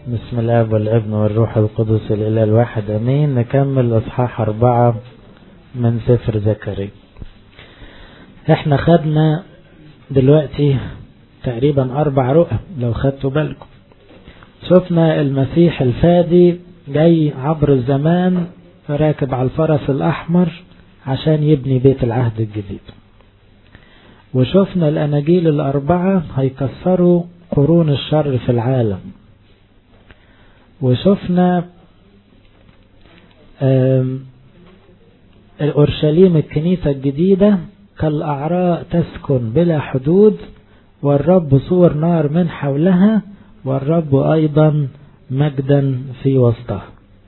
بسم الاب والابن والروح القدس الاله الواحد امين نكمل اصحاح اربعة من سفر زكريا احنا خدنا دلوقتي تقريبا اربع رؤى لو خدتوا بالكم شفنا المسيح الفادي جاي عبر الزمان راكب على الفرس الاحمر عشان يبني بيت العهد الجديد وشفنا الاناجيل الاربعة هيكسروا قرون الشر في العالم وشفنا اورشليم الكنيسة الجديدة كالأعراء تسكن بلا حدود والرب صور نار من حولها والرب أيضا مجدا في وسطها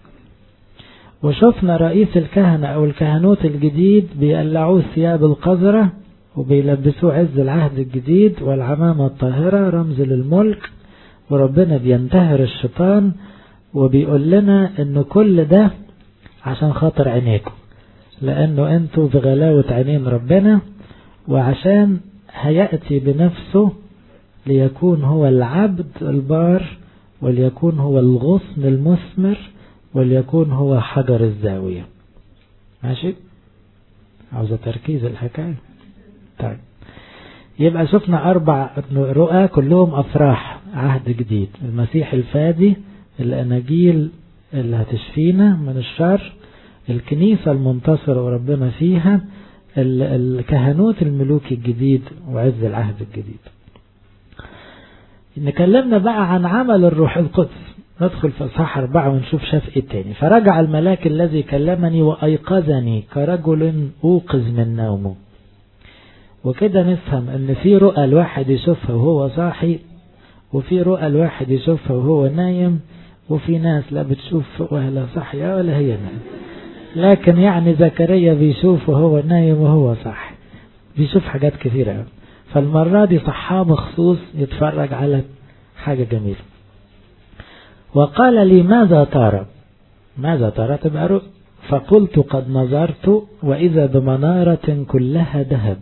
وشفنا رئيس الكهنة أو الكهنوت الجديد بيقلعوه ثياب القذرة وبيلبسوه عز العهد الجديد والعمامة الطاهرة رمز للملك وربنا بينتهر الشيطان وبيقول لنا ان كل ده عشان خاطر عينيكم لانه انتوا بغلاوة عينين ربنا وعشان هيأتي بنفسه ليكون هو العبد البار وليكون هو الغصن المثمر وليكون هو حجر الزاوية ماشي عاوزة تركيز الحكاية طيب يبقى شفنا أربع رؤى كلهم أفراح عهد جديد المسيح الفادي الأناجيل اللي هتشفينا من الشر الكنيسة المنتصرة وربنا فيها الكهنوت الملوكي الجديد وعز العهد الجديد نكلمنا بقى عن عمل الروح القدس ندخل في اصحاح أربعة ونشوف شاف ايه تاني فرجع الملاك الذي كلمني وأيقظني كرجل أوقظ من نومه وكده نفهم ان في رؤى الواحد يشوفها وهو صاحي وفي رؤى الواحد يشوفها وهو نايم وفي ناس لا بتشوف ولا صاحية ولا هي نايم لكن يعني زكريا بيشوف وهو نايم وهو صاحي بيشوف حاجات كثيرة فالمرة دي صحاه مخصوص يتفرج على حاجة جميلة وقال لي ماذا ترى ماذا ترى تبقى رؤى فقلت قد نظرت وإذا بمنارة كلها ذهب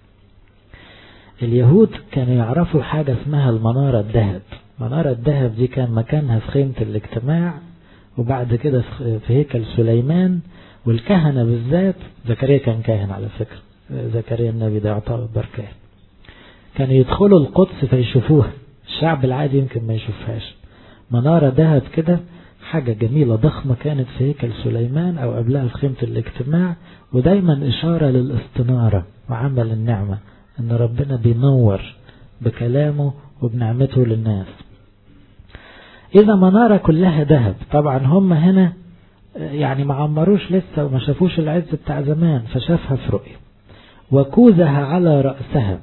اليهود كانوا يعرفوا حاجة اسمها المنارة الذهب منارة الذهب دي كان مكانها في خيمة الاجتماع وبعد كده في هيكل سليمان والكهنة بالذات زكريا كان كاهن على فكرة زكريا النبي ده يعتبر كاهن كانوا يدخلوا القدس فيشوفوها الشعب العادي يمكن ما يشوفهاش منارة ذهب كده حاجة جميلة ضخمة كانت في هيكل سليمان أو قبلها في خيمة الاجتماع ودايما إشارة للاستنارة وعمل النعمة ان ربنا بينور بكلامه وبنعمته للناس اذا منارة كلها ذهب طبعا هم هنا يعني ما عمروش لسه وما شافوش العز بتاع زمان فشافها في رؤية وكوزها على رأسها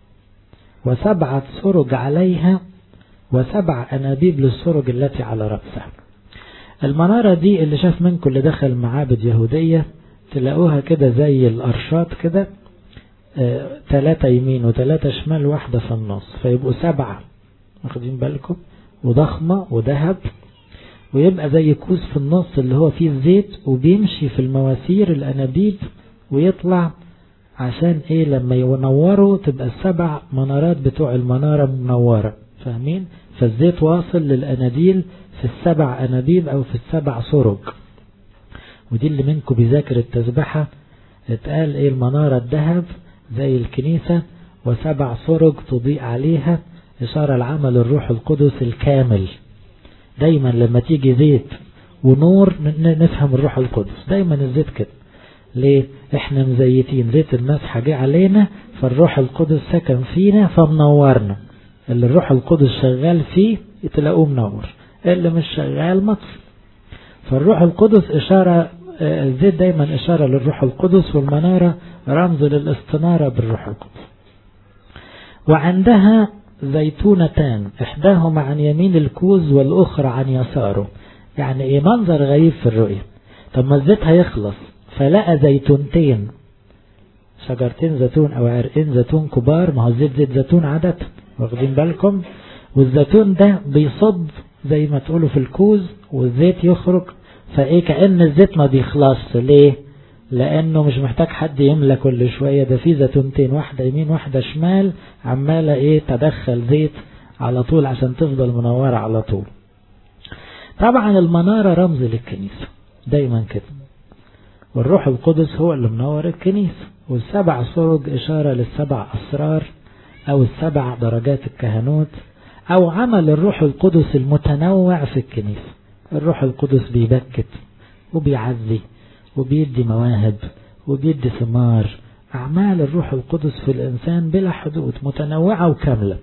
وسبعة سرج عليها وسبع أنابيب للسرج التي على رأسها المنارة دي اللي شاف منكم اللي دخل معابد يهودية تلاقوها كده زي الأرشات كده ثلاثة يمين وثلاثة شمال واحدة في النص فيبقوا سبعة واخدين بالكم وضخمة وذهب ويبقى زي كوز في النص اللي هو فيه الزيت وبيمشي في المواسير الأنابيب ويطلع عشان ايه لما ينوروا تبقى السبع منارات بتوع المنارة منورة فاهمين فالزيت واصل للأناديل في السبع أنابيب أو في السبع سرج ودي اللي منكم بيذاكر التسبحة اتقال ايه المنارة الذهب زي الكنيسة وسبع سرج تضيء عليها إشارة لعمل الروح القدس الكامل دايما لما تيجي زيت ونور نفهم الروح القدس دايما الزيت كده ليه احنا مزيتين زيت المسحة جه علينا فالروح القدس سكن فينا فمنورنا اللي الروح القدس شغال فيه تلاقوه منور اللي مش شغال مطفي فالروح القدس إشارة الزيت دايما إشارة للروح القدس والمنارة رمز للاستنارة بالروح القدس وعندها زيتونتان إحداهما عن يمين الكوز والأخرى عن يساره يعني إيه منظر غريب في الرؤية طب ما الزيت هيخلص فلقى زيتونتين شجرتين زيتون أو عرقين زيتون كبار ما هو زيت زيت زيتون عادة واخدين بالكم والزيتون ده بيصب زي ما تقولوا في الكوز والزيت يخرج فايه كأن الزيت ما بيخلصش ليه لانه مش محتاج حد يملى كل شوية ده في زيتونتين واحدة يمين واحدة شمال عمالة ايه تدخل زيت على طول عشان تفضل منورة على طول طبعا المنارة رمز للكنيسة دايما كده والروح القدس هو اللي منور الكنيسة والسبع سرج إشارة للسبع أسرار أو السبع درجات الكهنوت أو عمل الروح القدس المتنوع في الكنيسة الروح القدس بيبكت وبيعزي وبيدي مواهب وبيدي ثمار أعمال الروح القدس في الإنسان بلا حدود متنوعة وكاملة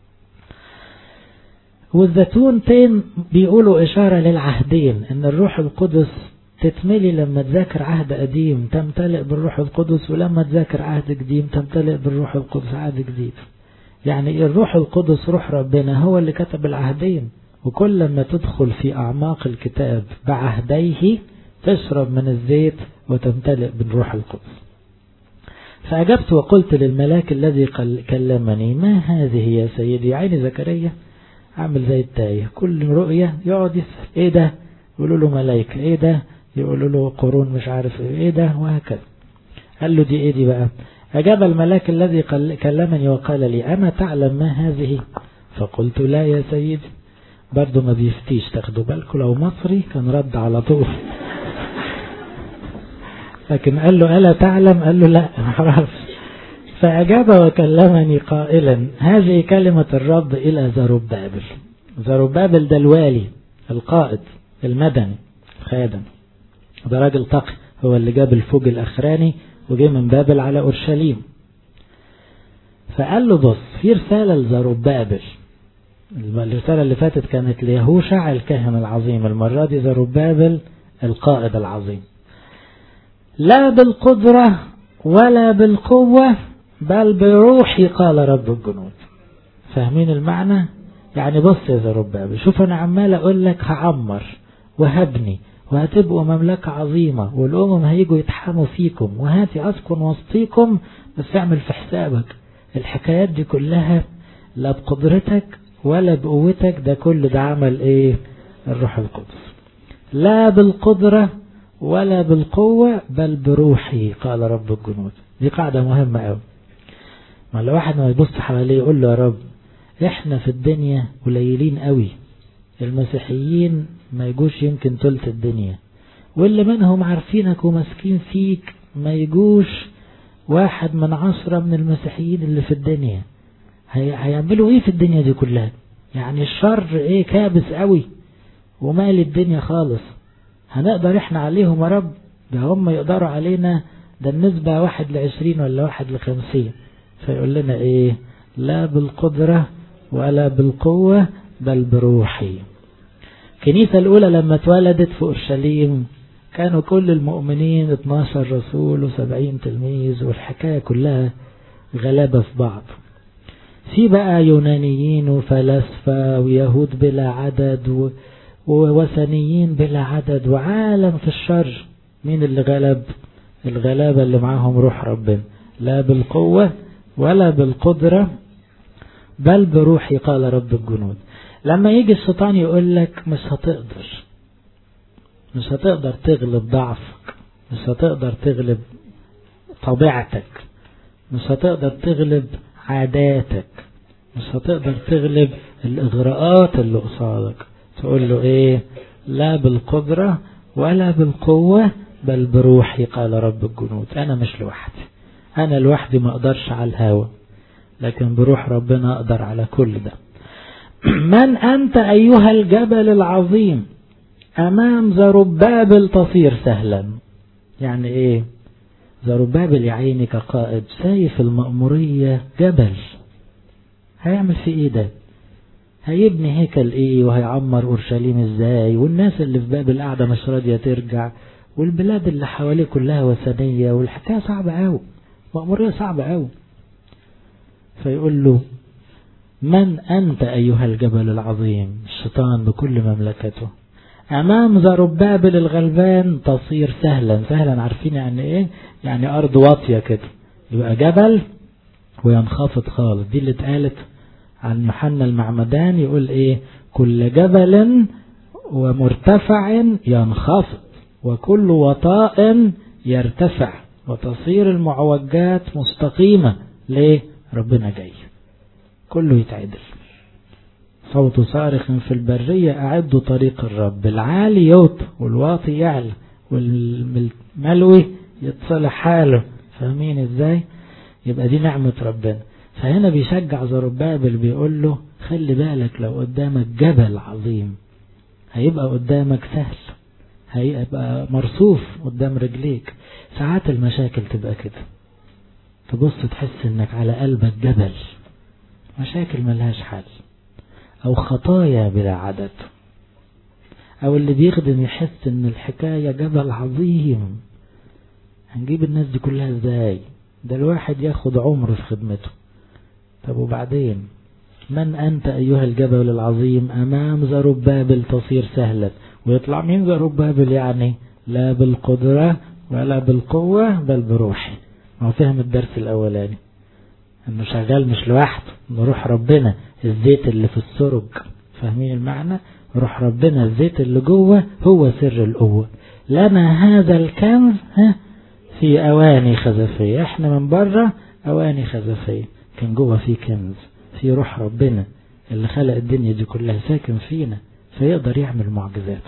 والزيتونتين بيقولوا إشارة للعهدين إن الروح القدس تتملي لما تذاكر عهد قديم تمتلئ بالروح القدس ولما تذاكر عهد قديم تمتلئ بالروح القدس عهد جديد يعني الروح القدس روح ربنا هو اللي كتب العهدين وكل ما تدخل في أعماق الكتاب بعهديه تشرب من الزيت وتمتلئ بالروح القدس فأجبت وقلت للملاك الذي كلمني ما هذه يا سيدي عين زكريا عامل زي التايه كل رؤية يقعد يسأل ايه ده يقولوا له ملايكة ايه ده يقولوا له قرون مش عارف ايه ده وهكذا قال له دي ايه دي بقى أجاب الملاك الذي كلمني وقال لي أما تعلم ما هذه فقلت لا يا سيدي برضه ما بيفتيش تاخدوا بالكم لو مصري كان رد على طول لكن قال له ألا تعلم قال له لا ما اعرفش فأجاب وكلمني قائلا هذه كلمة الرب إلى زربابل زربابل ده الوالي القائد المدني الخادم ده راجل تقي هو اللي جاب الفوج الأخراني وجه من بابل على أورشليم فقال له بص في رسالة لزربابل الرسالة اللي فاتت كانت ليهوشع الكاهن العظيم المرة دي زربابل القائد العظيم لا بالقدرة ولا بالقوة بل بروحي قال رب الجنود فاهمين المعنى يعني بص يا زربابل شوف انا عمال اقول لك هعمر وهبني وهتبقوا مملكة عظيمة والأمم هيجوا يتحاموا فيكم وهاتي أسكن وسطيكم بس اعمل في حسابك الحكايات دي كلها لا بقدرتك ولا بقوتك ده كل ده عمل ايه الروح القدس لا بالقدرة ولا بالقوة بل بروحي قال رب الجنود دي قاعدة مهمة قوي ما لو واحد ما يبص حواليه يقول له يا رب احنا في الدنيا قليلين قوي المسيحيين ما يجوش يمكن تلت الدنيا واللي منهم عارفينك وماسكين فيك ما يجوش واحد من عشرة من المسيحيين اللي في الدنيا هي... هيعملوا ايه في الدنيا دي كلها يعني الشر ايه كابس قوي ومال الدنيا خالص هنقدر احنا عليهم يا رب ده هم يقدروا علينا ده النسبة واحد لعشرين ولا واحد لخمسين فيقول لنا ايه لا بالقدرة ولا بالقوة بل بروحي الكنيسة الأولى لما اتولدت في أورشليم كانوا كل المؤمنين 12 رسول و70 تلميذ والحكاية كلها غلابة في بعض في بقى يونانيين وفلاسفة ويهود بلا عدد و... ووثنيين بلا عدد وعالم في الشر مين اللي غلب الغلابة اللي معاهم روح ربنا لا بالقوة ولا بالقدرة بل بروحي قال رب الجنود لما يجي الشيطان يقول لك مش هتقدر مش هتقدر تغلب ضعفك مش هتقدر تغلب طبيعتك مش هتقدر تغلب عاداتك مش هتقدر تغلب الإغراءات اللي قصادك تقول له ايه لا بالقدرة ولا بالقوة بل بروحي قال رب الجنود انا مش لوحدي انا لوحدي ما اقدرش على الهوى لكن بروح ربنا اقدر على كل ده من انت ايها الجبل العظيم امام زربابل تصير سهلا يعني ايه زربابل يا عيني كقائد شايف المأمورية جبل هيعمل في ايه ده هيبني هيكل ايه وهيعمر اورشليم ازاي والناس اللي في باب القعده مش راضيه ترجع والبلاد اللي حواليه كلها وثنيه والحكايه صعبه قوي مأموريه صعبه قوي فيقول له من انت ايها الجبل العظيم الشيطان بكل مملكته امام زربابل الغلبان تصير سهلا سهلا عارفين يعني ايه يعني ارض واطيه كده يبقى جبل وينخفض خالص دي اللي اتقالت عن يوحنا المعمدان يقول ايه كل جبل ومرتفع ينخفض وكل وطاء يرتفع وتصير المعوجات مستقيمة ليه ربنا جاي كله يتعدل صوت صارخ في البرية أعدوا طريق الرب العالي يوط والواطي يعلى والملوي يتصلح حاله فاهمين ازاي يبقى دي نعمة ربنا فهنا بيشجع زربابل بيقول له خلي بالك لو قدامك جبل عظيم هيبقى قدامك سهل هيبقى مرصوف قدام رجليك ساعات المشاكل تبقى كده تبص تحس انك على قلبك جبل مشاكل ملهاش حل او خطايا بلا عدد او اللي بيخدم يحس ان الحكاية جبل عظيم هنجيب الناس دي كلها ازاي ده الواحد ياخد عمر في خدمته طب وبعدين من أنت أيها الجبل العظيم أمام زربابل تصير سهلا ويطلع مين زربابل يعني لا بالقدرة ولا بالقوة بل بروحي ما هو فهم الدرس الأولاني انه شغال مش لوحده انه روح ربنا الزيت اللي في السرج فاهمين المعنى روح ربنا الزيت اللي جوه هو سر القوة لنا هذا الكنز ها في أواني خزفية احنا من بره أواني خزفية كان جوه في كنز في روح ربنا اللي خلق الدنيا دي كلها ساكن فينا فيقدر يعمل معجزات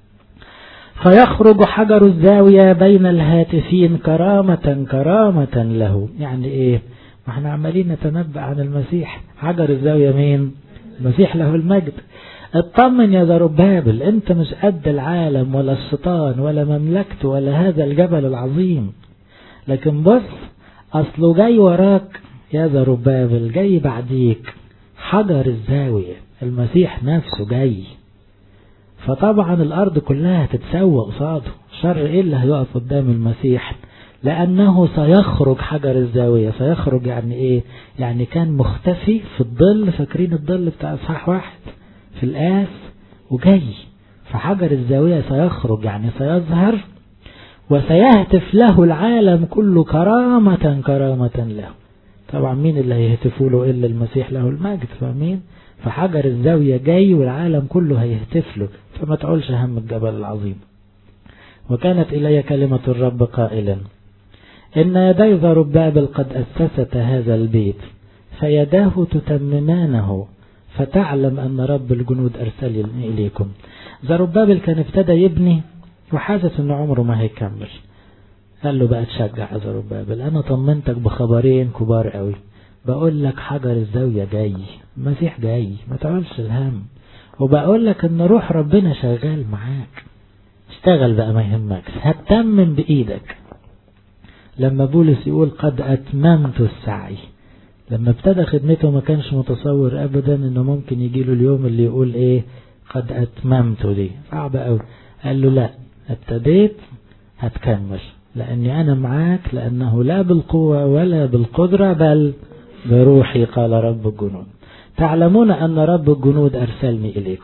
فيخرج حجر الزاوية بين الهاتفين كرامة كرامة له يعني ايه ما احنا عمالين نتنبأ عن المسيح حجر الزاوية مين المسيح له المجد اطمن يا زربابل انت مش قد العالم ولا الشيطان ولا مملكته ولا هذا الجبل العظيم لكن بص اصله جاي وراك يا زربابل جاي بعديك حجر الزاوية المسيح نفسه جاي فطبعا الارض كلها هتتسوى قصاده شر ايه اللي هيقف قدام المسيح لانه سيخرج حجر الزاوية سيخرج يعني ايه يعني كان مختفي في الظل فاكرين الظل بتاع اصحاح واحد في القاس وجاي فحجر الزاوية سيخرج يعني سيظهر وسيهتف له العالم كله كرامة كرامة له طبعا مين اللي هيهتفوا له إلا المسيح له المجد فاهمين فحجر الزاوية جاي والعالم كله هيهتف له فما تعولش هم الجبل العظيم وكانت إلي كلمة الرب قائلا إن يدي زربابل قد أسست هذا البيت فيداه تتممانه فتعلم أن رب الجنود أرسلني إليكم زربابل كان ابتدى يبني وحاسس أن عمره ما هيكمل قال له بقى تشجع زربابل أنا طمنتك بخبرين كبار قوي بقول لك حجر الزاوية جاي المسيح جاي ما تعملش الهم وبقول لك ان روح ربنا شغال معاك اشتغل بقى ما يهمكش هتتمم بإيدك لما بولس يقول قد أتممت السعي لما ابتدى خدمته ما كانش متصور ابدا انه ممكن يجي له اليوم اللي يقول ايه قد اتممت دي صعب قوي قال له لا ابتديت هتكمل لاني انا معاك لانه لا بالقوة ولا بالقدرة بل بروحي قال رب الجنود تعلمون ان رب الجنود ارسلني اليكم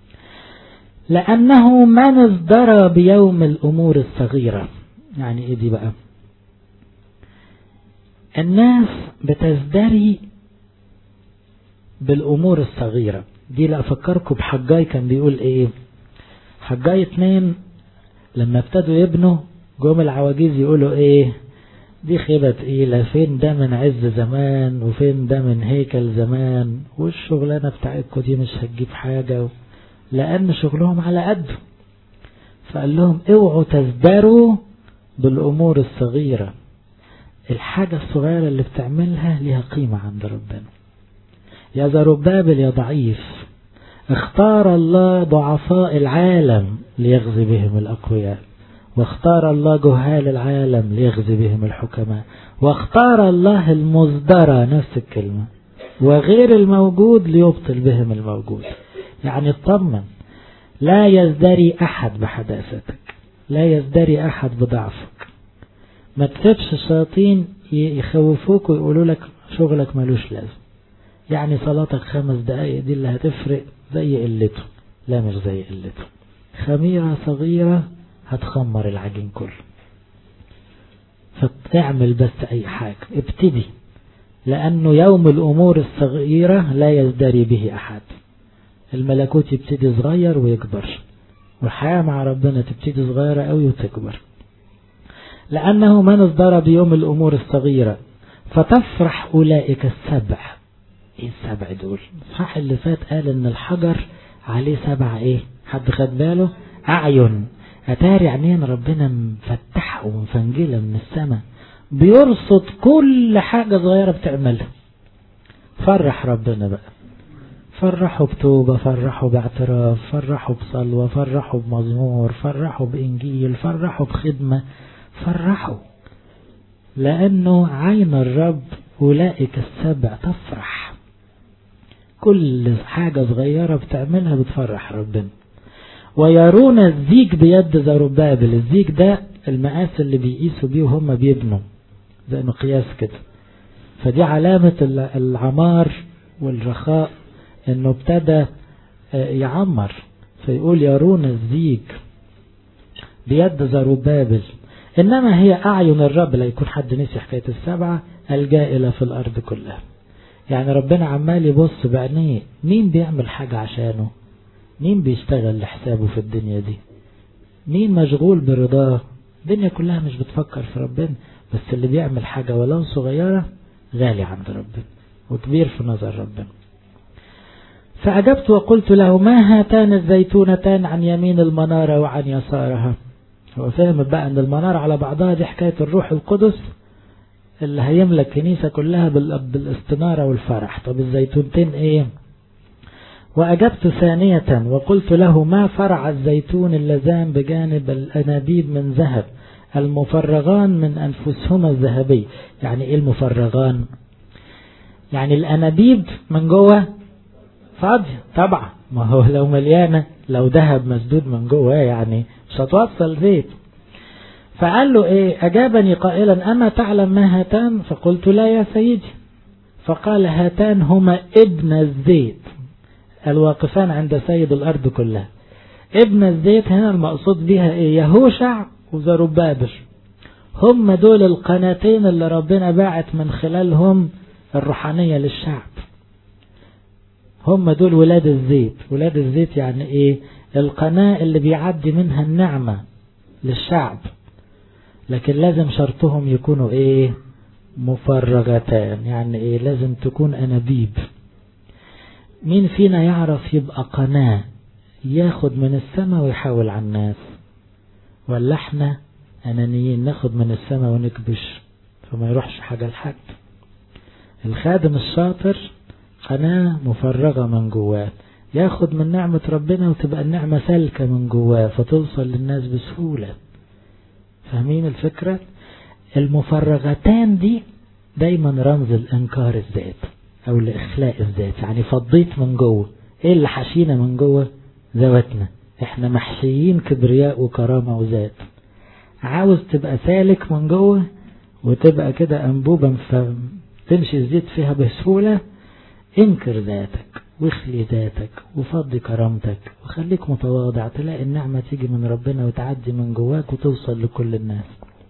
لانه من ازدرى بيوم الامور الصغيرة يعني ايه دي بقى الناس بتزدري بالأمور الصغيرة دي لا أفكركم بحجاي كان بيقول إيه حجاي اتنين لما ابتدوا يبنوا جم العواجيز يقولوا إيه دي خيبة تقيلة فين ده من عز زمان وفين ده من هيكل زمان والشغلانة بتاعتكم دي مش هتجيب حاجة لأن شغلهم على قده فقال لهم اوعوا تزدروا بالأمور الصغيرة الحاجة الصغيرة اللي بتعملها ليها قيمة عند ربنا يا زربابل يا ضعيف اختار الله ضعفاء العالم ليغزي بهم الأقوياء واختار الله جهال العالم ليغزي بهم الحكماء واختار الله المصدرة نفس الكلمة وغير الموجود ليبطل بهم الموجود يعني اطمن لا يزدري أحد بحداثتك لا يزدري أحد بضعفك ما تسيبش الشياطين يخوفوك ويقولوا لك شغلك ملوش لازم يعني صلاتك خمس دقايق دي اللي هتفرق زي قلته لا مش زي قلته خميرة صغيرة هتخمر العجين كله فتعمل بس أي حاجة ابتدي لأنه يوم الأمور الصغيرة لا يزدري به أحد الملكوت يبتدي صغير ويكبر والحياة مع ربنا تبتدي صغيرة قوي وتكبر لأنه من اصدر بيوم الأمور الصغيرة فتفرح أولئك السبع ايه السبع دول صح اللي فات قال ان الحجر عليه سبع ايه حد خد باله اعين اتاري عينين ربنا مفتحة ومفنجلة من السماء بيرصد كل حاجة صغيرة بتعملها فرح ربنا بقى فرحوا بتوبة فرحوا باعتراف فرحوا بصلوة فرحوا بمزمور فرحوا بإنجيل فرحوا بخدمة فرحوا لأنه عين الرب أولئك السبع تفرح كل حاجة صغيرة بتعملها بتفرح ربنا ويرون الزيج بيد زربابل الزيج ده المقاس اللي بيقيسوا بيه وهم بيبنوا زي مقياس كده فدي علامة العمار والرخاء انه ابتدى يعمر فيقول يرون الزيج بيد زربابل انما هي اعين الرب لا يكون حد نسي حكاية السبعة الجائلة في الارض كلها يعني ربنا عمال يبص بعينيه مين بيعمل حاجة عشانه مين بيشتغل لحسابه في الدنيا دي مين مشغول برضاه الدنيا كلها مش بتفكر في ربنا بس اللي بيعمل حاجة ولو صغيرة غالي عند ربنا وكبير في نظر ربنا فأجبت وقلت له ما هاتان الزيتونتان عن يمين المنارة وعن يسارها هو فاهم بقى ان المنارة على بعضها دي حكاية الروح القدس اللي هيملك كنيسة كلها بالاستنارة والفرح طب الزيتونتين ايه وأجبت ثانية وقلت له ما فرع الزيتون اللذان بجانب الأنابيب من ذهب المفرغان من أنفسهما الذهبي يعني إيه المفرغان يعني الأنابيب من جوه فاضية طبعا ما هو لو مليانة لو ذهب مسدود من جوه يعني مش هتوصل زيت فقال له ايه اجابني قائلا اما تعلم ما هاتان فقلت لا يا سيدي فقال هاتان هما ابن الزيت الواقفان عند سيد الارض كلها ابن الزيت هنا المقصود بها ايه يهوشع وزربابل هم دول القناتين اللي ربنا باعت من خلالهم الروحانية للشعب هم دول ولاد الزيت ولاد الزيت يعني ايه القناة اللي بيعدي منها النعمة للشعب لكن لازم شرطهم يكونوا ايه مفرغتان يعني ايه لازم تكون انابيب مين فينا يعرف يبقى قناة ياخد من السماء ويحاول على الناس ولا احنا انانيين ناخد من السماء ونكبش فما يروحش حاجة لحد الخادم الشاطر قناة مفرغة من جواه ياخد من نعمة ربنا وتبقى النعمة سالكة من جواه فتوصل للناس بسهولة فاهمين الفكرة المفرغتان دي دايما رمز الانكار الذات او لاخلاء الذات يعني فضيت من جوه ايه اللي حشينا من جوه ذواتنا احنا محشيين كبرياء وكرامة وذات عاوز تبقى سالك من جوه وتبقى كده انبوبة تمشي الزيت فيها بسهولة انكر ذاتك واخلي ذاتك وفضي كرامتك وخليك متواضع تلاقي النعمة تيجي من ربنا وتعدي من جواك وتوصل لكل الناس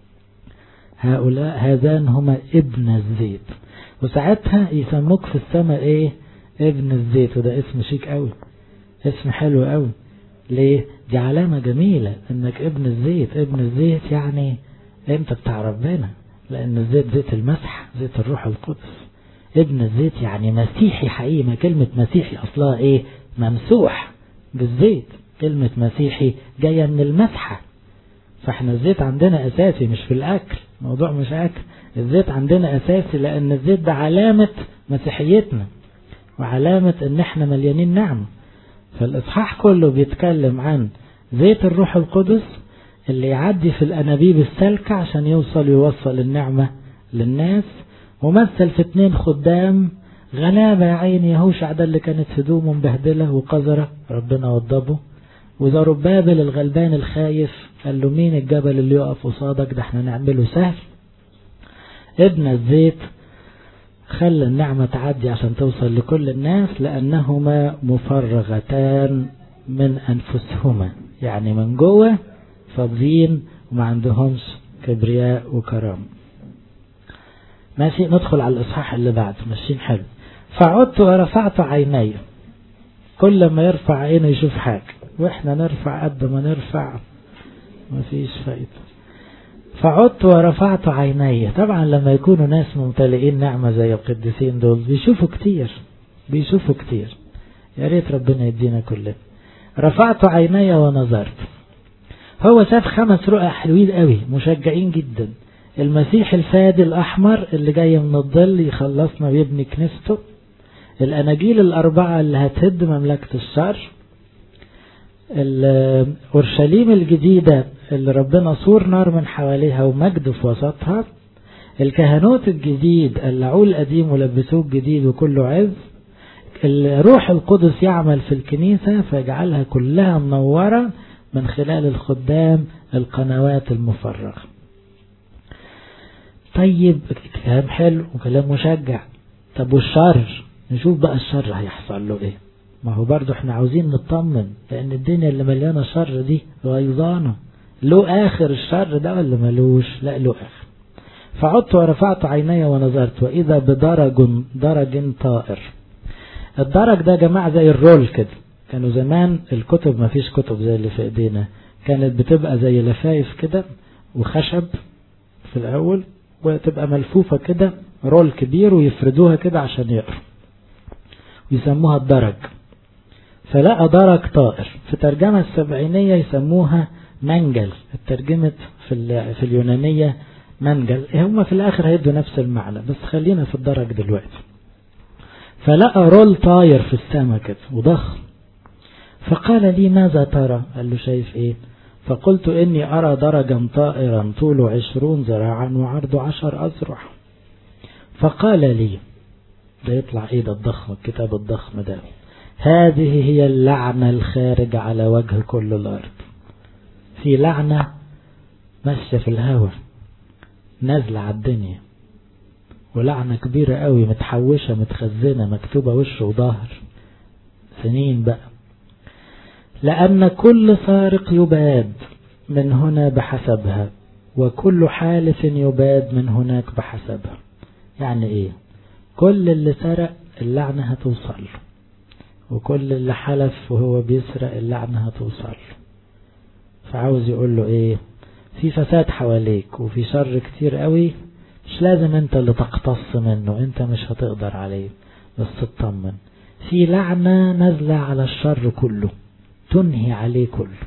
هؤلاء هذان هما ابن الزيت وساعتها يسموك في السماء ايه ابن الزيت وده اسم شيك قوي اسم حلو قوي ليه دي علامة جميلة انك ابن الزيت ابن الزيت يعني انت بتاع ربنا لان الزيت زيت المسح زيت الروح القدس ابن الزيت يعني مسيحي حقيقي ما كلمة مسيحي أصلها إيه ممسوح بالزيت كلمة مسيحي جاية من المسحة فاحنا الزيت عندنا أساسي مش في الأكل موضوع مش أكل الزيت عندنا أساسي لأن الزيت ده علامة مسيحيتنا وعلامة إن احنا مليانين نعمة فالإصحاح كله بيتكلم عن زيت الروح القدس اللي يعدي في الأنابيب السالكة عشان يوصل يوصل النعمة للناس ومثل في اتنين خدام غلابة يا عيني يهوشع ده اللي كانت هدومه مبهدلة وقذرة ربنا وضبه وزربابل الغلبان الخايف قال له مين الجبل اللي يقف قصادك ده احنا نعمله سهل ابن الزيت خلى النعمة تعدي عشان توصل لكل الناس لأنهما مفرغتان من أنفسهما يعني من جوه فاضيين وما عندهمش كبرياء وكرامه ماشي ندخل على الإصحاح اللي بعده ماشيين حلو فعدت ورفعت عيني كل ما يرفع عينه يشوف حاجة واحنا نرفع قد ما نرفع مفيش فايدة فعدت ورفعت عيني طبعا لما يكونوا ناس ممتلئين نعمة زي القديسين دول بيشوفوا كتير بيشوفوا كتير يا ريت ربنا يدينا كلنا رفعت عيني ونظرت هو شاف خمس رؤى حلوين قوي مشجعين جدا المسيح الفادي الأحمر اللي جاي من الظل يخلصنا ويبني كنيسته الأناجيل الأربعة اللي هتهد مملكة الشر أورشليم الجديدة اللي ربنا صور نار من حواليها ومجد في وسطها الكهنوت الجديد قلعوه القديم ولبسوه الجديد وكله عز الروح القدس يعمل في الكنيسة فيجعلها كلها منورة من خلال الخدام القنوات المفرغة طيب كلام حلو وكلام مشجع طب والشر نشوف بقى الشر هيحصل له ايه ما هو برضو احنا عاوزين نطمن لان الدنيا اللي مليانة شر دي غيظانة له اخر الشر ده ولا ملوش لا له اخر فعدت ورفعت عيني ونظرت واذا بدرج درج طائر الدرج ده يا جماعة زي الرول كده كانوا زمان الكتب ما فيش كتب زي اللي في ايدينا كانت بتبقى زي لفايف كده وخشب في الاول وتبقى ملفوفة كده رول كبير ويفردوها كده عشان يقروا يسموها الدرج فلقى درج طائر في ترجمة السبعينية يسموها منجل الترجمة في, في اليونانية منجل هم في الآخر هيدوا نفس المعنى بس خلينا في الدرج دلوقتي فلقى رول طاير في السماء كده وضخم فقال لي ماذا ترى قال له شايف ايه فقلت إني أرى درجا طائرا طوله عشرون ذراعا وعرضه عشر أذرع فقال لي ده يطلع ايه ده الضخم الكتاب الضخم ده هذه هي اللعنة الخارجة على وجه كل الأرض في لعنة ماشية في الهواء نازلة على الدنيا ولعنة كبيرة قوي متحوشة متخزنة مكتوبة وش وظهر سنين بقى لأن كل سارق يباد من هنا بحسبها وكل حالف يباد من هناك بحسبها يعني ايه كل اللي سرق اللعنة هتوصل وكل اللي حلف وهو بيسرق اللعنة هتوصل فعاوز يقول له ايه في فساد حواليك وفي شر كتير قوي مش لازم انت اللي تقتص منه انت مش هتقدر عليه بس تطمن في لعنة نازلة على الشر كله تنهي عليه كله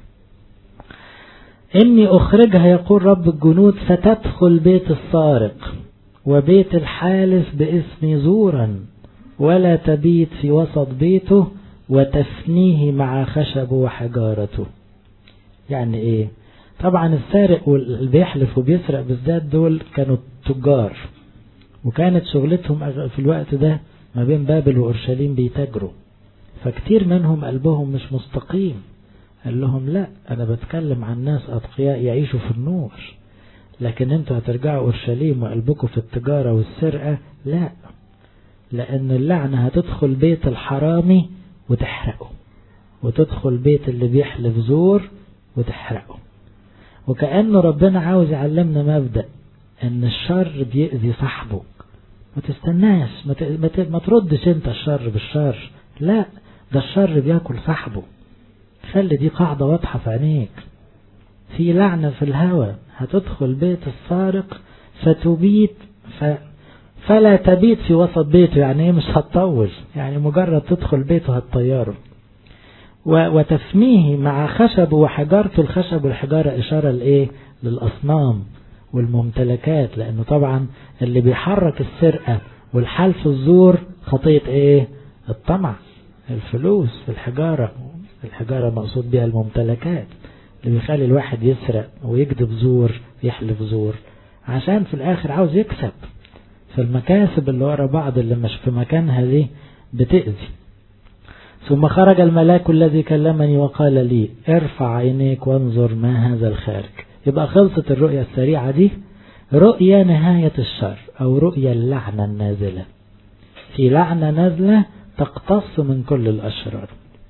إني أخرجها يقول رب الجنود فتدخل بيت السارق وبيت الحالف باسمي زورا ولا تبيت في وسط بيته وتفنيه مع خشبه وحجارته يعني ايه طبعا السارق واللي بيحلف وبيسرق بالذات دول كانوا تجار وكانت شغلتهم في الوقت ده ما بين بابل وأورشليم بيتاجروا فكتير منهم قلبهم مش مستقيم قال لهم لا أنا بتكلم عن ناس أتقياء يعيشوا في النور لكن انتوا هترجعوا أورشليم وقلبكم في التجارة والسرقة لا لأن اللعنة هتدخل بيت الحرامي وتحرقه وتدخل بيت اللي بيحلف زور وتحرقه وكأنه ربنا عاوز يعلمنا مبدأ ان الشر بيأذي صاحبه ما تستناش ما, ت... ما, ت... ما تردش انت الشر بالشر لا ده الشر بياكل صاحبه خلي دي قاعدة واضحة في عينيك في لعنة في الهوى هتدخل بيت السارق فتبيت ف... فلا تبيت في وسط بيته يعني ايه مش هتطول يعني مجرد تدخل بيته هتطيره و... وتفنيه مع خشب وحجارته الخشب والحجارة إشارة لإيه للأصنام والممتلكات لأنه طبعا اللي بيحرك السرقة والحلف الزور خطية إيه الطمع الفلوس في الحجارة الحجارة مقصود بها الممتلكات اللي بيخلي الواحد يسرق ويكذب زور يحلف زور عشان في الآخر عاوز يكسب فالمكاسب اللي ورا بعض اللي مش في مكانها دي بتأذي ثم خرج الملاك الذي كلمني وقال لي ارفع عينيك وانظر ما هذا الخارج يبقى خلصت الرؤية السريعة دي رؤية نهاية الشر أو رؤية اللعنة النازلة في لعنة نازلة تقتص من كل الأشرار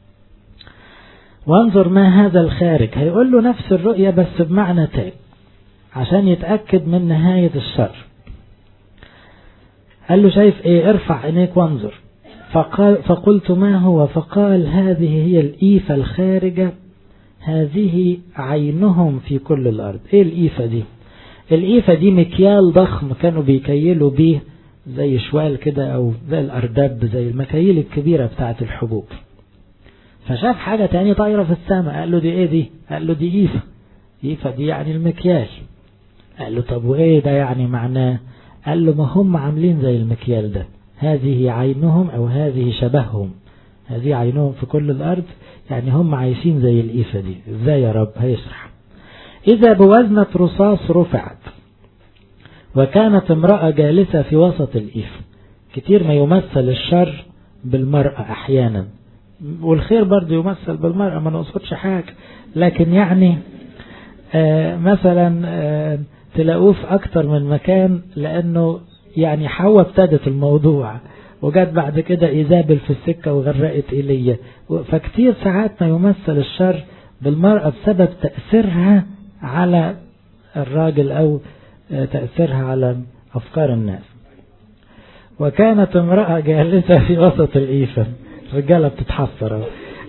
وانظر ما هذا الخارج هيقول له نفس الرؤية بس بمعنى تاني عشان يتأكد من نهاية الشر قال له شايف ايه ارفع عينيك وانظر فقال فقلت ما هو فقال هذه هي الإيفة الخارجة هذه عينهم في كل الأرض ايه الإيفة دي الإيفة دي مكيال ضخم كانوا بيكيلوا بيه زي شوال كده أو زي الأردب زي المكاييل الكبيرة بتاعة الحبوب فشاف حاجة تاني طايرة في السماء قال له دي ايه دي قال له دي إيفة إيفة دي يعني المكيال قال له طب وإيه ده يعني معناه قال له ما هم عاملين زي المكيال ده هذه عينهم أو هذه شبههم هذه عينهم في كل الأرض يعني هم عايشين زي الإيفة دي إزاي يا رب هيشرح إذا بوزنة رصاص رفعت وكانت امرأة جالسة في وسط الإيفة كتير ما يمثل الشر بالمرأة أحيانا والخير برضه يمثل بالمرأة ما نقصدش حاجة لكن يعني آه مثلا آه تلاقوه في أكتر من مكان لأنه يعني حواء ابتدت الموضوع وجت بعد كده إيزابل في السكة وغرقت إيليا فكتير ساعات ما يمثل الشر بالمرأة بسبب تأثيرها على الراجل أو تأثيرها على أفكار الناس وكانت امرأة جالسة في وسط الإيفة الرجالة بتتحسر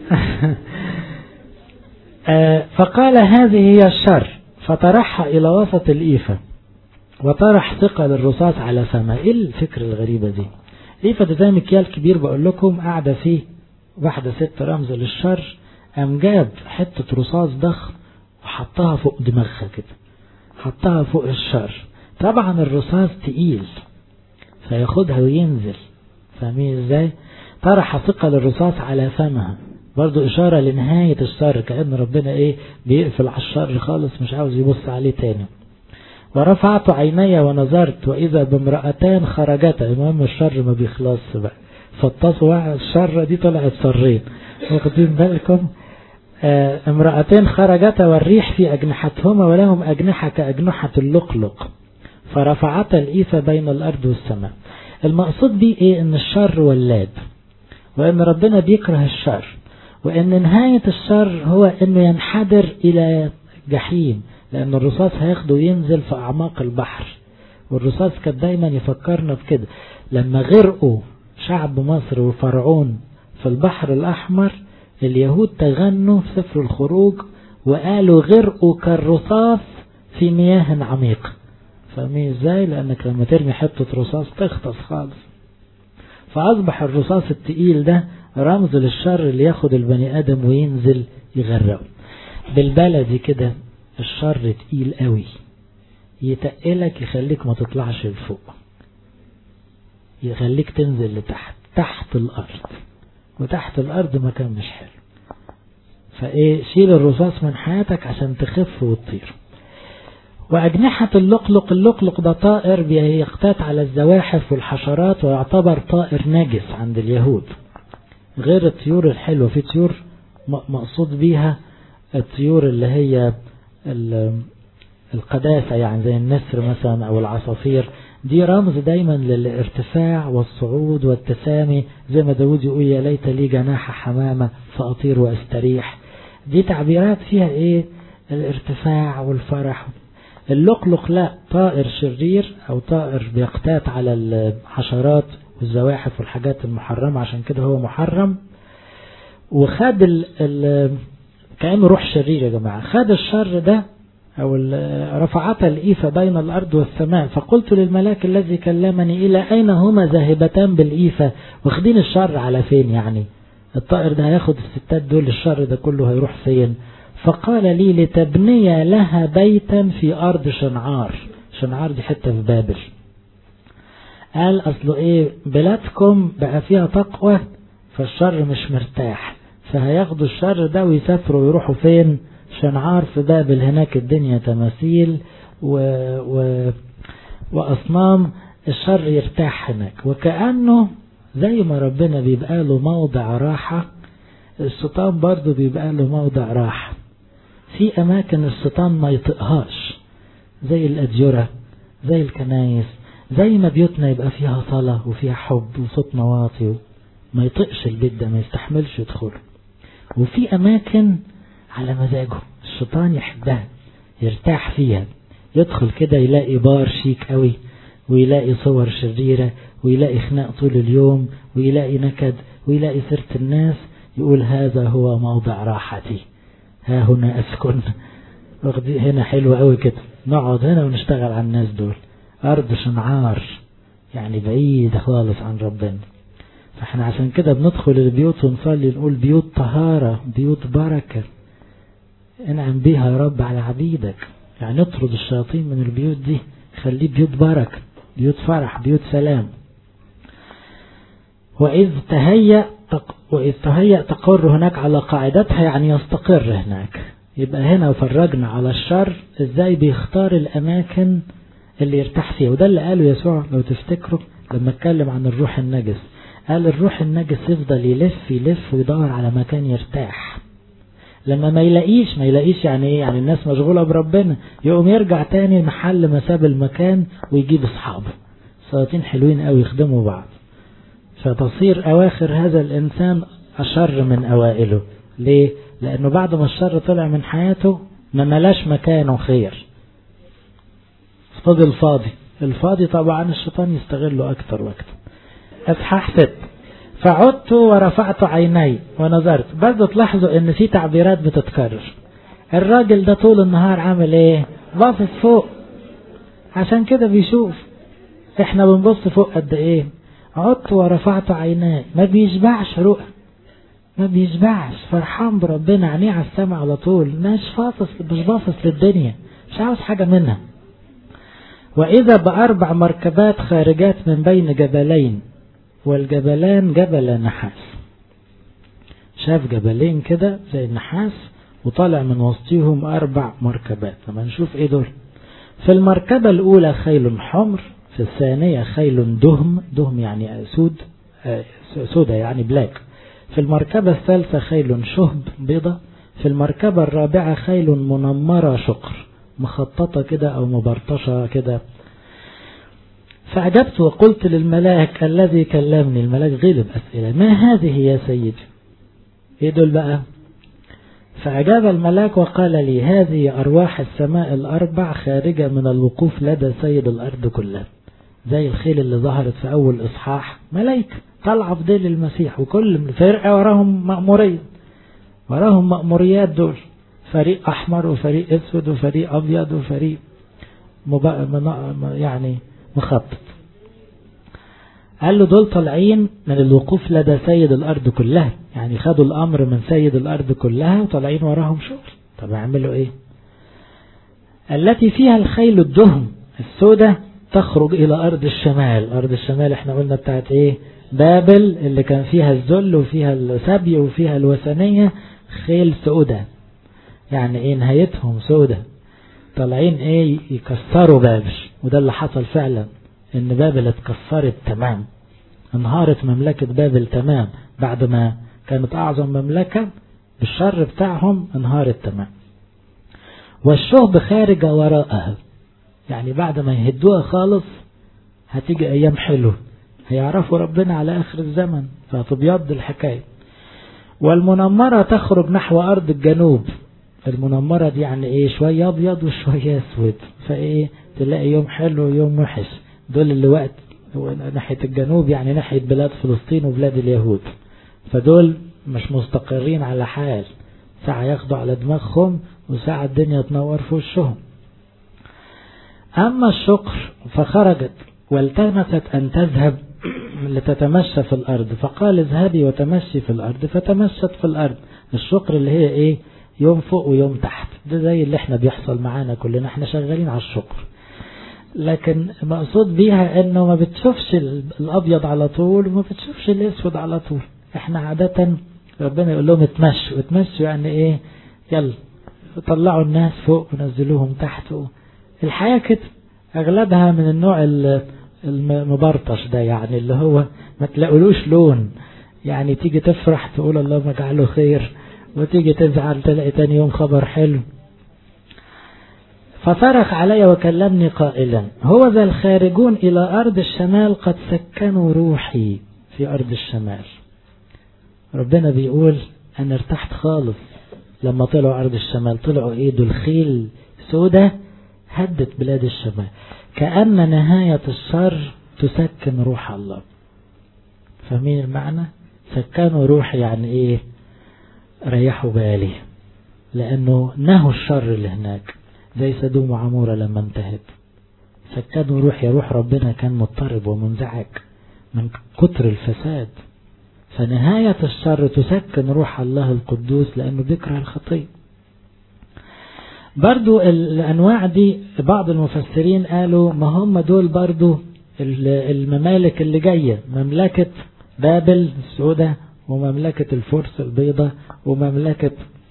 فقال هذه هي الشر فطرحها إلى وسط الإيفة وطرح ثقل الرصاص على فمها إيه الفكرة الغريبة دي إيفة ده مكيال كبير بقول لكم قاعدة فيه واحدة ست رمز للشر قام جاب حتة رصاص ضخم وحطها فوق دماغها كده حطها فوق الشر طبعا الرصاص تقيل فياخدها وينزل فاهمين ازاي طرح ثقل الرصاص على فمها برضو إشارة لنهاية الشر كأن ربنا إيه بيقفل على الشر خالص مش عاوز يبص عليه تاني ورفعت عيني ونظرت وإذا بامرأتان خرجتا المهم الشر ما بيخلصش بقى فاتصوا الشر دي طلعت شرين واخدين بالكم آه امرأتين خرجتا والريح في أجنحتهما ولهم أجنحة كأجنحة اللقلق فرفعتا الإيفة بين الأرض والسماء المقصود بيه إيه إن الشر ولاد وإن ربنا بيكره الشر وإن نهاية الشر هو إنه ينحدر إلى جحيم لأن الرصاص هياخده وينزل في أعماق البحر والرصاص كان دايما يفكرنا بكده لما غرقوا شعب مصر وفرعون في البحر الأحمر اليهود تغنوا في سفر الخروج وقالوا غرقوا كالرصاص في مياه عميقة فاهمين ازاي لأنك لما ترمي حتة رصاص تغطس خالص فأصبح الرصاص التقيل ده رمز للشر اللي ياخد البني آدم وينزل يغرقه بالبلدي كده الشر تقيل قوي يتقلك يخليك ما تطلعش لفوق يخليك تنزل لتحت تحت الأرض وتحت الأرض مكان مش حلو فإيه شيل الرصاص من حياتك عشان تخف وتطير وأجنحة اللقلق اللقلق ده طائر بيقتات على الزواحف والحشرات ويعتبر طائر نجس عند اليهود غير الطيور الحلوة في طيور مقصود بيها الطيور اللي هي القداسة يعني زي النسر مثلا أو العصافير دي رمز دايما للارتفاع والصعود والتسامي زي ما داود يقول يا ليت لي جناح حمامة فأطير وأستريح دي تعبيرات فيها ايه الارتفاع والفرح اللقلق لا طائر شرير أو طائر بيقتات على الحشرات والزواحف والحاجات المحرمة عشان كده هو محرم وخد ال ال كأنه روح شرير يا جماعة خد الشر ده أو رفعت الإيفة بين الأرض والسماء فقلت للملاك الذي كلمني إلى أين هما ذاهبتان بالإيفة واخدين الشر على فين يعني الطائر ده هياخد الستات دول الشر ده كله هيروح فين فقال لي لتبني لها بيتا في أرض شنعار شنعار دي حتة في بابل قال أصله إيه بلادكم بقى فيها تقوى فالشر مش مرتاح فهياخدوا الشر ده ويسافروا ويروحوا فين شنعار في بابل هناك الدنيا تماثيل و... و... وأصنام الشر يرتاح هناك وكأنه زي ما ربنا بيبقى له موضع راحة الشيطان برضه بيبقى له موضع راحة في أماكن الشيطان ما يطقهاش زي الأديرة زي الكنايس زي ما بيوتنا يبقى فيها صلاة وفيها حب وصوت نواطي ما يطقش البيت ده ما يستحملش يدخله وفي أماكن على مزاجه الشيطان يحبها يرتاح فيها يدخل كده يلاقي بار شيك قوي ويلاقي صور شريرة ويلاقي خناق طول اليوم ويلاقي نكد ويلاقي سيرة الناس يقول هذا هو موضع راحتي ها هنا أسكن هنا حلو قوي كده نقعد هنا ونشتغل على الناس دول أرض شنعار يعني بعيدة خالص عن ربنا فاحنا عشان كده بندخل البيوت ونصلي نقول بيوت طهارة بيوت بركة انعم بيها يا رب على عبيدك يعني اطرد الشياطين من البيوت دي خليه بيوت بركة بيوت فرح بيوت سلام وإذ تهيأ وإذ تهيأ تقر هناك على قاعدتها يعني يستقر هناك يبقى هنا فرجنا على الشر ازاي بيختار الأماكن اللي يرتاح فيها وده اللي قاله يسوع لو تفتكروا لما اتكلم عن الروح النجس قال الروح النجس يفضل يلف يلف ويدور على مكان يرتاح لما ما يلاقيش ما يلاقيش يعني ايه يعني الناس مشغولة بربنا يقوم يرجع تاني محل ما ساب المكان ويجيب اصحابه الشياطين حلوين قوي يخدموا بعض فتصير اواخر هذا الانسان اشر من اوائله ليه لانه بعد ما الشر طلع من حياته ما ملاش مكانه خير فضل فاضي الفاضي طبعا الشيطان يستغله اكتر واكتر اصحاح ست فعدت ورفعت عيني ونظرت برضه تلاحظوا ان في تعبيرات بتتكرر الراجل ده طول النهار عامل ايه باصص فوق عشان كده بيشوف احنا بنبص فوق قد ايه عدت ورفعت عيناي ما بيشبعش رؤى ما بيشبعش فرحان بربنا عينيه على السماء على طول مش باصص مش باصص للدنيا مش عاوز حاجة منها وإذا بأربع مركبات خارجات من بين جبلين والجبلان جبل نحاس شاف جبلين كده زي النحاس وطالع من وسطهم أربع مركبات لما نشوف إيه دول في المركبة الأولى خيل حمر في الثانية خيل دهم دهم يعني سود سودة يعني بلاك في المركبة الثالثة خيل شهب بيضة في المركبة الرابعة خيل منمرة شقر مخططة كده أو مبرطشة كده فأجبت وقلت للملاك الذي كلمني الملاك غلب أسئلة ما هذه يا سيدي ايه دول بقى فأجاب الملاك وقال لي هذه أرواح السماء الأربع خارجة من الوقوف لدى سيد الأرض كلها زي الخيل اللي ظهرت في أول إصحاح ملايكة طالعة في ديل المسيح وكل فرقة وراهم مأمورية وراهم مأموريات دول فريق أحمر وفريق أسود وفريق أبيض وفريق مبا... يعني مخطط قال له دول طالعين من الوقوف لدى سيد الأرض كلها يعني خدوا الأمر من سيد الأرض كلها وطالعين وراهم شغل طب يعملوا إيه التي فيها الخيل الدهم السودة تخرج إلى أرض الشمال أرض الشمال احنا قلنا بتاعت إيه بابل اللي كان فيها الذل وفيها السبي وفيها الوثنية خيل سودة يعني إيه نهايتهم سودة طالعين إيه يكسروا بابل وده اللي حصل فعلا ان بابل اتكسرت تمام انهارت مملكة بابل تمام بعد ما كانت اعظم مملكة بالشر بتاعهم انهارت تمام والشهب خارج وراءها يعني بعد ما يهدوها خالص هتيجي ايام حلوة هيعرفوا ربنا على اخر الزمن فهتبيض الحكاية والمنمرة تخرج نحو ارض الجنوب المنمرة دي يعني ايه شوية ابيض وشوية اسود فايه تلاقي يوم حلو ويوم وحش دول اللي وقت ناحية الجنوب يعني ناحية بلاد فلسطين وبلاد اليهود فدول مش مستقرين على حال ساعة ياخدوا على دماغهم وساعة الدنيا تنور في وشهم أما الشكر فخرجت والتمست أن تذهب لتتمشى في الأرض فقال اذهبي وتمشي في الأرض فتمشت في الأرض الشكر اللي هي إيه يوم فوق ويوم تحت ده زي اللي احنا بيحصل معانا كلنا احنا شغالين على الشكر لكن مقصود بيها انه ما بتشوفش الابيض على طول وما بتشوفش الاسود على طول احنا عادة ربنا يقول لهم اتمشوا اتمشوا يعني ايه يلا طلعوا الناس فوق ونزلوهم تحت الحياة كده اغلبها من النوع المبرطش ده يعني اللي هو ما تلاقولوش لون يعني تيجي تفرح تقول اللهم اجعله خير وتيجي تزعل تلاقي تاني يوم خبر حلو فصرخ علي وكلمني قائلا هو ذا الخارجون إلى أرض الشمال قد سكنوا روحي في أرض الشمال ربنا بيقول أنا ارتحت خالص لما طلعوا أرض الشمال طلعوا إيه دول خيل سودة هدت بلاد الشمال كأن نهاية الشر تسكن روح الله فاهمين المعنى سكنوا روح يعني إيه ريحوا بالي لأنه نهوا الشر اللي هناك زي سدوم وعمورة لما انتهت سكنوا روح يا روح ربنا كان مضطرب ومنزعج من كتر الفساد فنهاية الشر تسكن روح الله القدوس لأنه بيكره الخطية برضو الأنواع دي بعض المفسرين قالوا ما هم دول برضو الممالك اللي جاية مملكة بابل السوداء ومملكة الفرس البيضاء ومملكة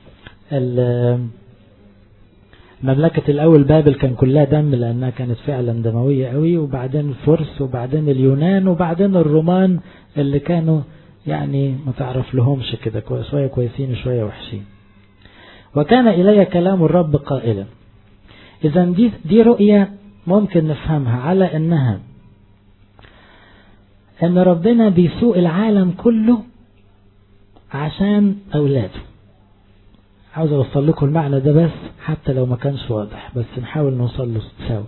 مملكة الأول بابل كان كلها دم لأنها كانت فعلا دموية قوي وبعدين الفرس وبعدين اليونان وبعدين الرومان اللي كانوا يعني ما تعرف لهمش كده شوية كويسين وشوية وحشين وكان إلي كلام الرب قائلا إذا دي, دي رؤية ممكن نفهمها على أنها أن ربنا بيسوق العالم كله عشان أولاده عاوز أوصل لكم المعنى ده بس حتى لو ما كانش واضح بس نحاول نوصل له سوا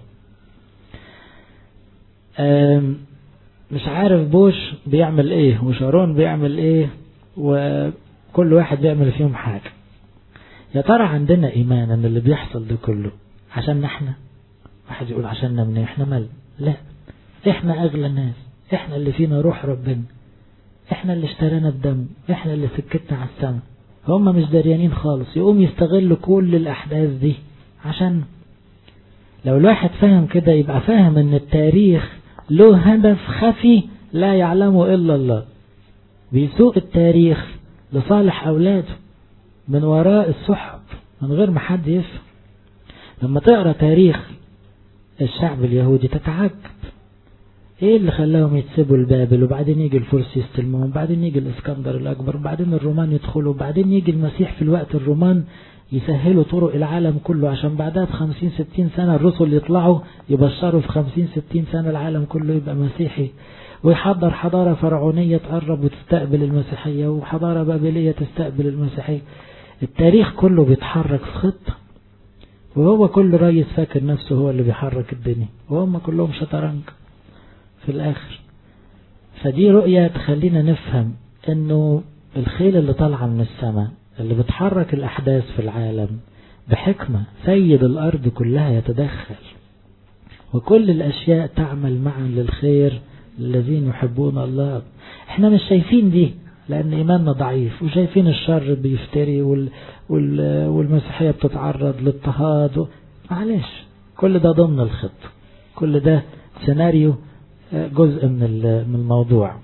مش عارف بوش بيعمل ايه وشارون بيعمل ايه وكل واحد بيعمل فيهم حاجة يا ترى عندنا ايمان ان اللي بيحصل ده كله عشان احنا واحد يقول عشاننا من احنا مال لا احنا اغلى ناس احنا اللي فينا روح ربنا احنا اللي اشترينا الدم احنا اللي سكتنا على السماء هم مش دريانين خالص يقوم يستغلوا كل الاحداث دي عشان لو الواحد فاهم كده يبقى فاهم ان التاريخ له هدف خفي لا يعلمه الا الله بيسوق التاريخ لصالح اولاده من وراء السحب من غير ما حد يفهم لما تقرا تاريخ الشعب اليهودي تتعجب ايه اللي خلاهم يتسبوا لبابل وبعدين يجي الفرس يستلموهم وبعدين يجي الاسكندر الاكبر وبعدين الرومان يدخلوا وبعدين يجي المسيح في الوقت الرومان يسهلوا طرق العالم كله عشان بعدها بخمسين ستين سنة الرسل يطلعوا يبشروا في خمسين ستين سنة العالم كله يبقى مسيحي ويحضر حضارة فرعونية تقرب وتستقبل المسيحية وحضارة بابلية تستقبل المسيحية التاريخ كله بيتحرك في خطة وهو كل رئيس فاكر نفسه هو اللي بيحرك الدنيا وهم كلهم شطرنج في الآخر فدي رؤية تخلينا نفهم انه الخيل اللي طالعة من السماء اللي بتحرك الأحداث في العالم بحكمة سيد الأرض كلها يتدخل وكل الأشياء تعمل معا للخير الذين يحبون الله احنا مش شايفين دي لأن إيماننا ضعيف وشايفين الشر بيفتري وال وال والمسيحية بتتعرض للاضطهاد معلش كل ده ضمن الخط كل ده سيناريو جزء من من الموضوع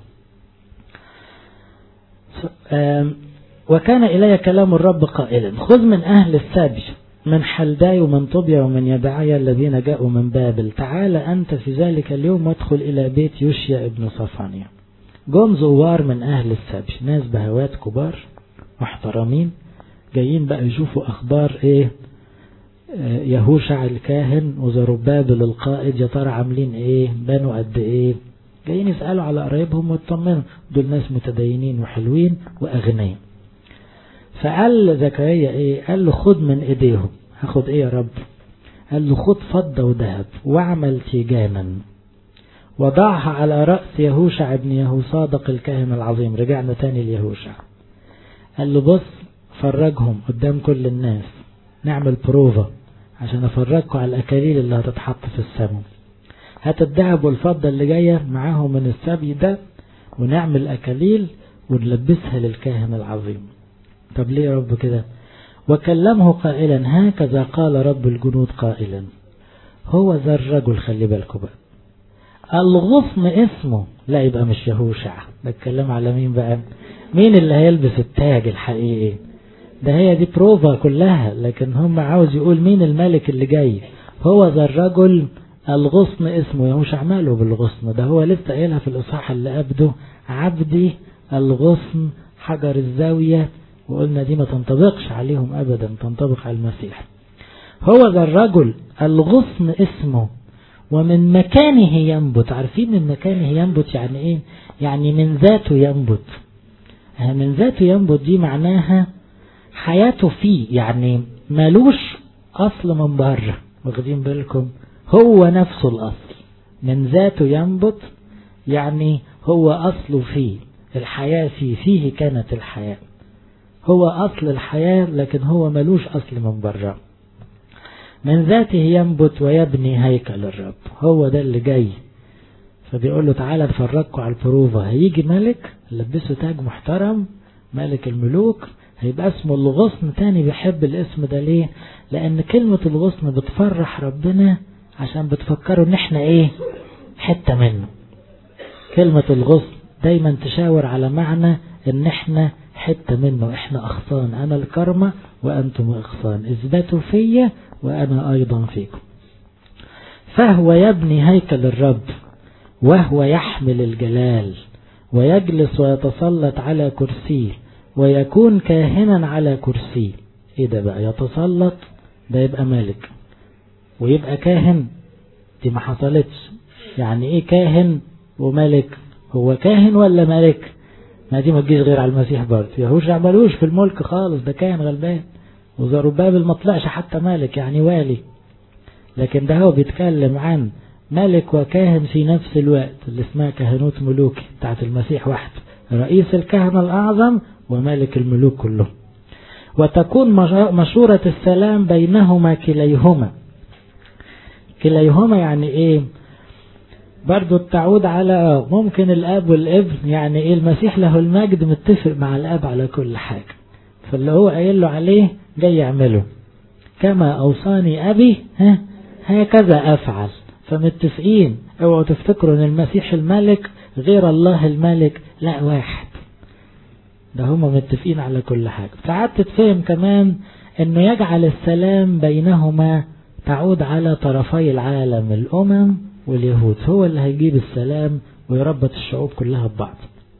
وكان إلي كلام الرب قائلا خذ من أهل السبي من حلداي ومن طوبيا ومن يدعي الذين جاءوا من بابل تعال أنت في ذلك اليوم وادخل إلى بيت يوشيا ابن صفانيا جم زوار من أهل السبي ناس بهوات كبار محترمين جايين بقى يشوفوا أخبار إيه يهوشع الكاهن وزربابل القائد يا ترى عاملين ايه بنوا قد ايه جايين يسألوا على قرايبهم ويطمنوا دول ناس متدينين وحلوين واغنياء فقال زكريا ايه قال له خد من ايديهم هاخد ايه يا رب قال له خد فضة وذهب واعمل تيجانا وضعها على رأس يهوشع ابن يهوصادق الكاهن العظيم رجعنا تاني ليهوشع قال له بص فرجهم قدام كل الناس نعمل بروفا عشان افرجكم على الاكاليل اللي هتتحط في السماء هات الذهب والفضة اللي جاية معاهم من السبي ده ونعمل اكاليل ونلبسها للكاهن العظيم طب ليه يا رب كده وكلمه قائلا هكذا قال رب الجنود قائلا هو ذا الرجل خلي بالكم بقى الغصن اسمه لا يبقى مش يهوشع بتكلم على مين بقى مين اللي هيلبس التاج الحقيقي ده هي دي بروفا كلها لكن هم عاوز يقول مين الملك اللي جاي هو ذا الرجل الغصن اسمه يهوشع ماله بالغصن ده هو لسه قايلها في الاصحاح اللي قبله عبدي الغصن حجر الزاوية وقلنا دي ما تنطبقش عليهم ابدا تنطبق على المسيح هو ذا الرجل الغصن اسمه ومن مكانه ينبت عارفين من مكانه ينبت يعني ايه يعني من ذاته ينبت من ذاته ينبت دي معناها حياته فيه يعني مالوش أصل من بره واخدين بالكم هو نفسه الأصل من ذاته ينبت يعني هو أصله فيه الحياة فيه فيه كانت الحياة هو أصل الحياة لكن هو ملوش أصل من بره من ذاته ينبت ويبني هيكل الرب هو ده اللي جاي فبيقول له تعالى اتفرجكوا على البروفة هيجي ملك لبسه تاج محترم ملك الملوك هيبقى اسمه الغصن تاني بيحب الاسم ده ليه لان كلمة الغصن بتفرح ربنا عشان بتفكروا ان احنا ايه حتة منه كلمة الغصن دايما تشاور على معنى ان احنا حتة منه احنا اغصان انا الكرمة وانتم اغصان اثبتوا فيا وانا ايضا فيكم فهو يبني هيكل الرب وهو يحمل الجلال ويجلس ويتسلط على كرسيه ويكون كاهنا على كرسيه ايه ده بقى يتسلط ده يبقى مالك ويبقى كاهن دي ما حصلتش يعني ايه كاهن وملك هو كاهن ولا ملك ما دي ما تجيش غير على المسيح برضه يهوش عملوش في الملك خالص ده كاهن غلبان وزربابل ما طلعش حتى مالك يعني والي لكن ده هو بيتكلم عن ملك وكاهن في نفس الوقت اللي اسمها كهنوت ملوكي بتاعت المسيح وحده رئيس الكهنة الأعظم وملك الملوك كلهم وتكون مشورة السلام بينهما كليهما كليهما يعني ايه برضو تعود على ممكن الاب والابن يعني ايه المسيح له المجد متفق مع الاب على كل حاجة فاللي هو قايل له عليه جاي يعمله كما اوصاني ابي ها هكذا افعل فمتفقين اوعوا تفتكروا ان المسيح الملك غير الله الملك لا واحد ده هما متفقين على كل حاجة ساعات تتفهم كمان انه يجعل السلام بينهما تعود على طرفي العالم الامم واليهود هو اللي هيجيب السلام ويربط الشعوب كلها ببعض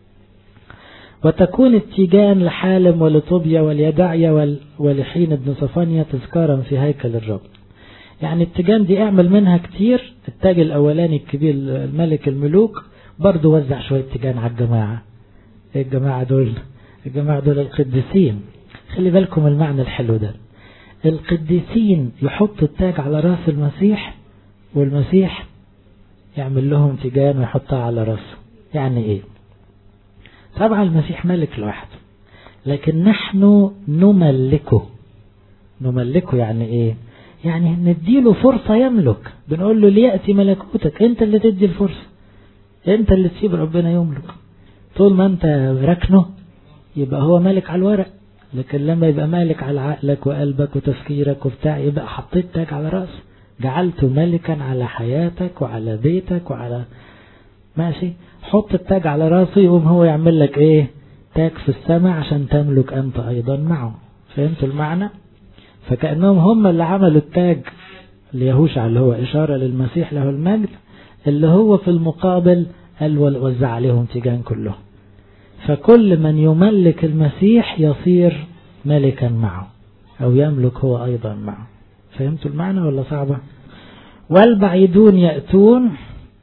وتكون التيجان لحالم ولطوبيا واليدعيا ولحين ابن صفانيا تذكارا في هيكل الرب يعني التيجان دي اعمل منها كتير التاج الاولاني الكبير الملك الملوك برضه وزع شوية تيجان على الجماعة الجماعة دول الجماعة دول القديسين خلي بالكم المعنى الحلو ده القديسين يحطوا التاج على راس المسيح والمسيح يعمل لهم تيجان ويحطها على راسه يعني ايه طبعا المسيح ملك لوحده لكن نحن نملكه نملكه يعني ايه يعني نديله فرصة يملك بنقول له ليأتي ملكوتك انت اللي تدي الفرصة انت اللي تسيب ربنا يملك طول ما انت ركنه يبقى هو مالك على الورق لكن لما يبقى مالك على عقلك وقلبك وتفكيرك وبتاع يبقى حطيت تاج على راسه جعلته ملكا على حياتك وعلى بيتك وعلى ماشي حط التاج على راسه يقوم هو يعمل لك ايه تاج في السماء عشان تملك انت ايضا معه فهمتوا المعنى فكأنهم هم اللي عملوا التاج ليهوشع اللي هو اشارة للمسيح له المجد اللي هو في المقابل قال وزع عليهم تيجان كلهم فكل من يملك المسيح يصير ملكا معه أو يملك هو أيضا معه فهمتوا المعنى ولا صعبة والبعيدون يأتون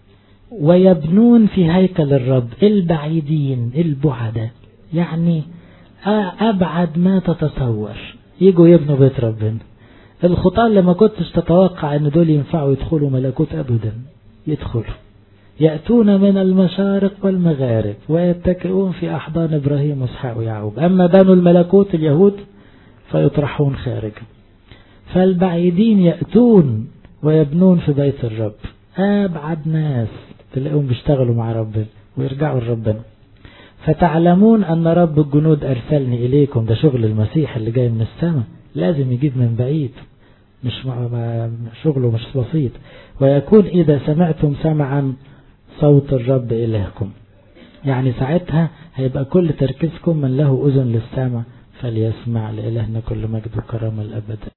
ويبنون في هيكل الرب البعيدين البعدة يعني أبعد ما تتصور يجوا يبنوا بيت ربنا الخطاة اللي ما كنتش تتوقع ان دول ينفعوا يدخلوا ملكوت ابدا يدخلوا يأتون من المشارق والمغارب ويتكئون في أحضان إبراهيم وإسحاق ويعقوب أما بنو الملكوت اليهود فيطرحون خارجا فالبعيدين يأتون ويبنون في بيت الرب أبعد ناس تلاقيهم بيشتغلوا مع ربنا ويرجعوا لربنا فتعلمون أن رب الجنود أرسلني إليكم ده شغل المسيح اللي جاي من السماء لازم يجيب من بعيد مش شغله مش بسيط ويكون إذا سمعتم سمعا صوت الرب إلهكم يعني ساعتها هيبقى كل تركيزكم من له أذن للسمع فليسمع لإلهنا كل مجد وكرم الأبد